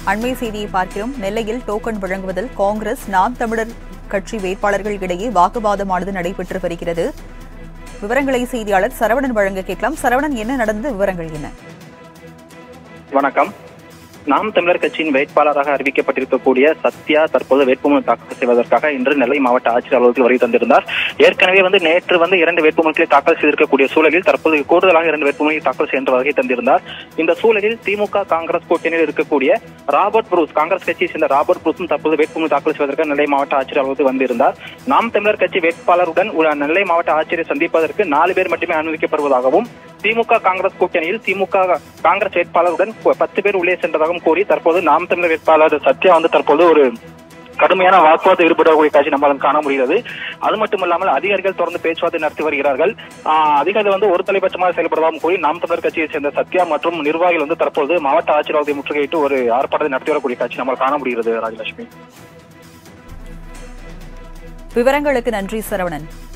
அண்மை செய்தியை பார்க்கிறோம் நெல்லையில் டோக்கன் வழங்குவதில் காங்கிரஸ் நாம் தமிழர் கட்சி வேட்பாளர்கள் இடையே வாக்குவாதமானது நடைபெற்று வருகிறது விவரங்களை செய்தியாளர் சரவணன் வழங்க கேட்கலாம் சரவணன் என்ன நடந்தது விவரங்கள் என்ன வணக்கம் நாம் தமிழர் கட்சியின் வேட்பாளராக அறிவிக்கப்பட்டிருக்கக்கூடிய சத்யா தற்போது வேட்புமனு தாக்கல் செய்வதற்காக இன்று நெல்லை மாவட்ட ஆட்சியர் அலுவலகத்தில் வருகை தந்திருந்தார் ஏற்கனவே வந்து நேற்று வந்து இரண்டு வேட்புமனுக்களை தாக்கல் செய்திருக்கக்கூடிய சூழலில் தற்போது கூடுதலாக இரண்டு வேட்புமனுவை தாக்கல் செய்து வருகை தந்திருந்தார் இந்த சூழலில் திமுக காங்கிரஸ் கூட்டணியில் இருக்கக்கூடிய ராபர்ட் புரூஸ் காங்கிரஸ் கட்சியை சேர்ந்த ராபர்ட் புரூஸும் தற்போது வேட்புமனு தாக்கல் செய்வதற்கு நெல்லை மாவட்ட ஆட்சியர் அலுவலகத்தில் வந்திருந்தார் நாம் தமிழர் கட்சி வேட்பாளருடன் உள்ள நெல்லை மாவட்ட ஆட்சியரை சந்திப்பதற்கு நாலு பேர் மட்டுமே அனுமதிக்கப்படுவதாகவும் திமுக காங்கிரஸ் கூட்டணியில் திமுக காங்கிரஸ் வேட்பாளருடன் பத்து பேர் உள்ளே சென்றதாகவும் கூறி தற்போது நாம் தமிழர் வேட்பாளர் சத்யா வந்து தற்போது ஒரு கடுமையான வாக்குவாதம் ஈடுபடக்கூடிய காட்சி நம்மால் காண முடிகிறது அது மட்டுமல்லாமல் அதிகாரிகள் தொடர்ந்து பேச்சுவார்த்தை நடத்தி வருகிறார்கள் ஆஹ் அதிகாரிகள் வந்து ஒரு தலைபட்சமாக செயல்படுவதாகவும் கூறி நாம் தமிழர் கட்சியை சேர்ந்த சத்யா மற்றும் நிர்வாகிகள் வந்து தற்போது மாவட்ட ஆட்சியர் முற்றுகையிட்டு ஒரு ஆர்ப்பாட்டத்தை நடத்தி வரக்கூடிய காட்சி நம்மால் காண முடிகிறது ராஜலட்சுமி விவரங்களுக்கு நன்றி சரவணன்